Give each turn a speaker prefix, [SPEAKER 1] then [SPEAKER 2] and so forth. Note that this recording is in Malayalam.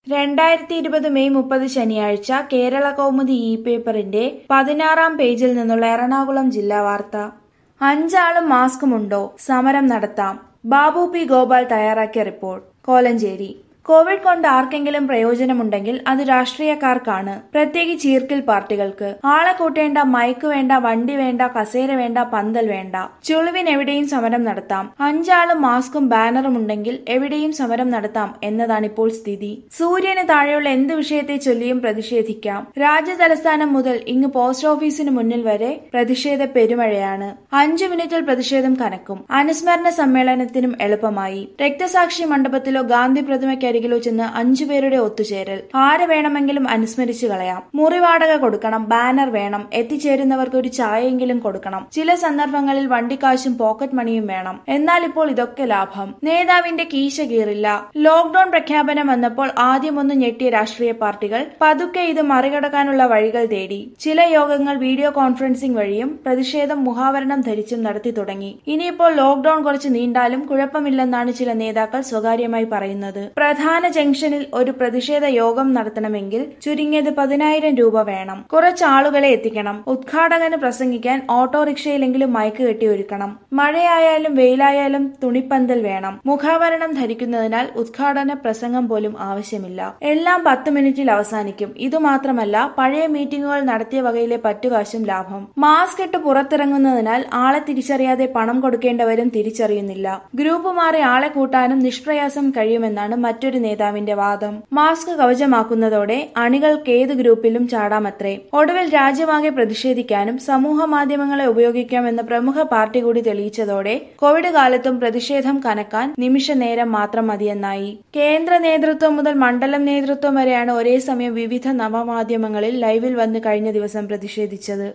[SPEAKER 1] രണ്ടായിരത്തി ഇരുപത് മെയ് മുപ്പത് ശനിയാഴ്ച കേരള കൗമുദി ഇ പേപ്പറിന്റെ പതിനാറാം പേജിൽ നിന്നുള്ള എറണാകുളം ജില്ലാ വാർത്ത അഞ്ചാളും മാസ്കുമുണ്ടോ സമരം നടത്താം ബാബു പി ഗോപാൽ തയ്യാറാക്കിയ റിപ്പോർട്ട് കോലഞ്ചേരി കോവിഡ് കൊണ്ട് ആർക്കെങ്കിലും പ്രയോജനമുണ്ടെങ്കിൽ അത് രാഷ്ട്രീയക്കാർക്കാണ് പ്രത്യേകിച്ച് ഈർക്കിൽ പാർട്ടികൾക്ക് ആളെ കൂട്ടേണ്ട മൈക്ക് വേണ്ട വണ്ടി വേണ്ട കസേര വേണ്ട പന്തൽ വേണ്ട ചുളിവിന് എവിടെയും സമരം നടത്താം അഞ്ചാളും മാസ്കും ബാനറും ഉണ്ടെങ്കിൽ എവിടെയും സമരം നടത്താം എന്നതാണിപ്പോൾ സ്ഥിതി സൂര്യന് താഴെയുള്ള എന്ത് വിഷയത്തെ ചൊല്ലിയും പ്രതിഷേധിക്കാം രാജ്യ തലസ്ഥാനം മുതൽ ഇങ്ങ് പോസ്റ്റ് ഓഫീസിന് മുന്നിൽ വരെ പ്രതിഷേധ പെരുമഴയാണ് അഞ്ചു മിനിറ്റിൽ പ്രതിഷേധം കനക്കും അനുസ്മരണ സമ്മേളനത്തിനും എളുപ്പമായി രക്തസാക്ഷി മണ്ഡപത്തിലോ ഗാന്ധി പ്രതിമയ്ക്കരികിലോ ചെന്ന് അഞ്ചു പേരുടെ ഒത്തുചേരൽ ആരെ വേണമെങ്കിലും അനുസ്മരിച്ചു കളയാം മുറി വാടക കൊടുക്കണം ബാനർ വേണം എത്തിച്ചേരുന്നവർക്ക് ഒരു ചായയെങ്കിലും കൊടുക്കണം ചില സന്ദർഭങ്ങളിൽ വണ്ടിക്കാശും പോക്കറ്റ് മണിയും വേണം എന്നാൽ ഇപ്പോൾ ഇതൊക്കെ ലാഭം നേതാവിന്റെ കീശ കീറില്ല ലോക്ഡൌൺ പ്രഖ്യാപനം വന്നപ്പോൾ ആദ്യം ഒന്ന് ഞെട്ടിയ രാഷ്ട്രീയ പാർട്ടികൾ പതുക്കെ ഇത് മറികടക്കാനുള്ള വഴികൾ തേടി ചില യോഗങ്ങൾ വീഡിയോ കോൺഫറൻസിംഗ് വഴിയും പ്രതിഷേധം മുഖാവരണം ധരിച്ചും നടത്തി തുടങ്ങി ഇനിയിപ്പോൾ ലോക്ഡൌൺ കുറച്ച് നീണ്ടാലും കുഴപ്പമില്ലെന്നാണ് ചില നേതാക്കൾ സ്വകാര്യമായി പറയുന്നത് പ്രധാന ജംഗ്ഷനിൽ ഒരു പ്രതിഷേധ യോഗം നടത്തണമെങ്കിൽ ചുരുങ്ങിയത് പതിനായിരം രൂപ വേണം കുറച്ച് ആളുകളെ എത്തിക്കണം ഉദ്ഘാടകന് പ്രസംഗിക്കാൻ ഓട്ടോറിക്ഷയിലെങ്കിലും മയക്ക് കെട്ടി ഒരുക്കണം മഴയായാലും വെയിലായാലും തുണിപ്പന്തൽ വേണം മുഖാവരണം ധരിക്കുന്നതിനാൽ ഉദ്ഘാടന പ്രസംഗം പോലും ആവശ്യമില്ല എല്ലാം പത്ത് മിനിറ്റിൽ അവസാനിക്കും ഇതുമാത്രമല്ല പഴയ മീറ്റിംഗുകൾ നടത്തിയ വകയിലെ പറ്റുകാശും ലാഭം മാസ്ക് ഇട്ട് പുറത്തിറങ്ങുന്നതിനാൽ ആളെ തിരിച്ചറിയാതെ പണം കൊടുക്കേണ്ടവരും തിരിച്ചറിയുന്നില്ല ഗ്രൂപ്പ് മാറി ആളെ കൂട്ടാനും നിഷ്പ്രയാസം കഴിയുമെന്നാണ് മറ്റൊരു നേതാവിന്റെ വാദം മാസ്ക് കവചമാക്കുന്നതോടെ അണികൾക്ക് ഏത് ഗ്രൂപ്പിലും ചാടാമത്രേ ഒടുവിൽ രാജ്യമാകെ പ്രതിഷേധിക്കാനും സമൂഹ മാധ്യമങ്ങളെ ഉപയോഗിക്കാമെന്ന പ്രമുഖ പാർട്ടി കൂടി തെളിയിച്ചതോടെ കോവിഡ് കാലത്തും പ്രതിഷേധം കനക്കാൻ നിമിഷ നേരം മാത്രം മതിയെന്നായി കേന്ദ്ര നേതൃത്വം മുതൽ മണ്ഡലം നേതൃത്വം വരെയാണ് ഒരേ സമയം വിവിധ നവമാധ്യമങ്ങളിൽ ലൈവിൽ വന്ന് കഴിഞ്ഞ ദിവസം പ്രതിഷേധിച്ചത്